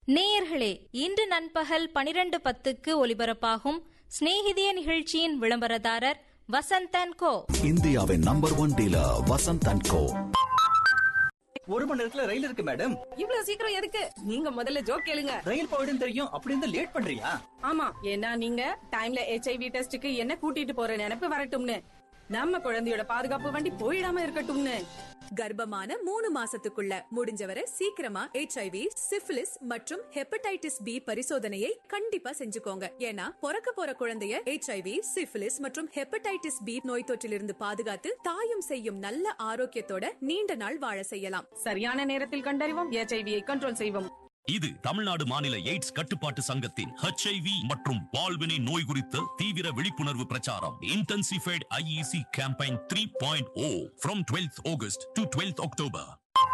நேயர்களே இன்று நண்பகல் பனிரெண்டு பத்துக்கு ஒலிபரப்பாகும் சிநேகிதிய நிகழ்ச்சியின் விளம்பரதாரர் வசந்தன் கோ இந்தியாவின் number one dealer Vasanth and co ஒரு மணி நேரத்துல ரயில் இருக்கு மேடம் இவ்வளவு சீக்கிரம் எதுக்கு நீங்க முதல்ல ஜோக் கேளுங்க ரயில் போயிடும் தெரியும் அப்படி இருந்தா லேட் பண்றியா ஆமா ஏன்னா நீங்க டைம்ல ஹெச்ஐவி டெஸ்டுக்கு என்ன கூட்டிட்டு போற நினைப்பு வரட்டும்னு நம்ம குழந்தையோட பாதுகாப்பு வண்டி போயிடாம இருக்கட்டும்னு கர்ப்பமான மூணு மாசத்துக்குள்ள முடிஞ்சவரை சீக்கிரமா ஹெச்ஐவி சிஃபிலிஸ் மற்றும் ஹெப்படைட்டிஸ் பி பரிசோதனையை கண்டிப்பா செஞ்சுக்கோங்க ஏன்னா பிறக்க போற குழந்தைய ஹெச்ஐவி சிஃபிலிஸ் மற்றும் ஹெப்படைட்டிஸ் பி நோய் தொற்றிலிருந்து பாதுகாத்து தாயும் செய்யும் நல்ல ஆரோக்கியத்தோட நீண்ட நாள் வாழ செய்யலாம் சரியான நேரத்தில் கண்டறிவோம் ஹெச்ஐவியை கண்ட்ரோல் செய்வோம் இது தமிழ்நாடு மாநில எய்ட்ஸ் கட்டுப்பாட்டு சங்கத்தின் ஹெச்ஐவி மற்றும் பால்வினை நோய் குறித்த தீவிர விழிப்புணர்வு பிரச்சாரம் intensified IEC campaign three point o from twelfth August to twelfth October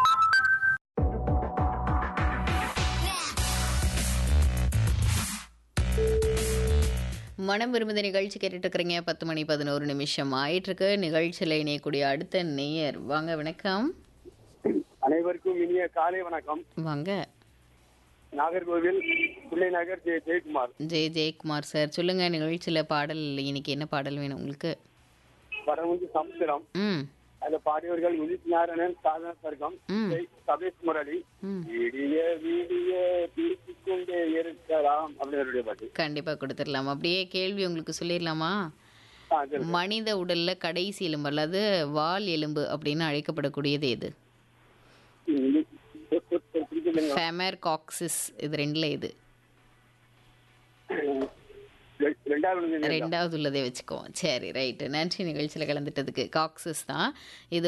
மனம் விரும்புத நிகழ்ச்சி கேட்டுட்டு இருக்கிறீங்க பத்து மணி பதினோரு நிமிஷம் ஆயிட்டு இருக்கு நிகழ்ச்சியில் இணையக்கூடிய அடுத்த நேயர் வாங்க வணக்கம் அனைவருக்கும் இனிய காலை வணக்கம் வாங்க நாகர்கோவில் பிள்ளை நகர் ஜெய ஜெயக்குமார் ஜெய் ஜெயக்குமார் சார் சொல்லுங்க நிகழ்ச்சியில் பாடல் இன்னைக்கு என்ன பாடல் வேணும் உங்களுக்கு படம் வந்து சமுத்திரம் ம் அதுல பாடியவர்கள் உதித் நாராயணன் சாதன சர்க்கம் ம். ஜெய் சபேஷ் முரளி ம். விடிய விடிய பேசிக் கொண்டே இருக்கலாம் அப்படிங்கிற பாட்டு கண்டிப்பா கொடுத்துடலாம் அப்படியே கேள்வி உங்களுக்கு சொல்லிடலாமா ஆ, சரி. மனித உடல்ல கடைசி எலும்பு அல்லது வால் எலும்பு அப்படின்னு அழைக்கப்படக்கூடியது எது ம், இது- இது- இது- இது பிடிக்கலைங்க. ஃபெமர் காக்சிஸ் இது ரெண்டுல எது ரெ- ரெண்டாவது வந்து ரெண்டாவது உள்ளதே வச்சுக்குவோம் சரி ரைட்டு நன்றி நிகழ்ச்சியில் கலந்துட்டதுக்கு காக்சிஸ் தான் இது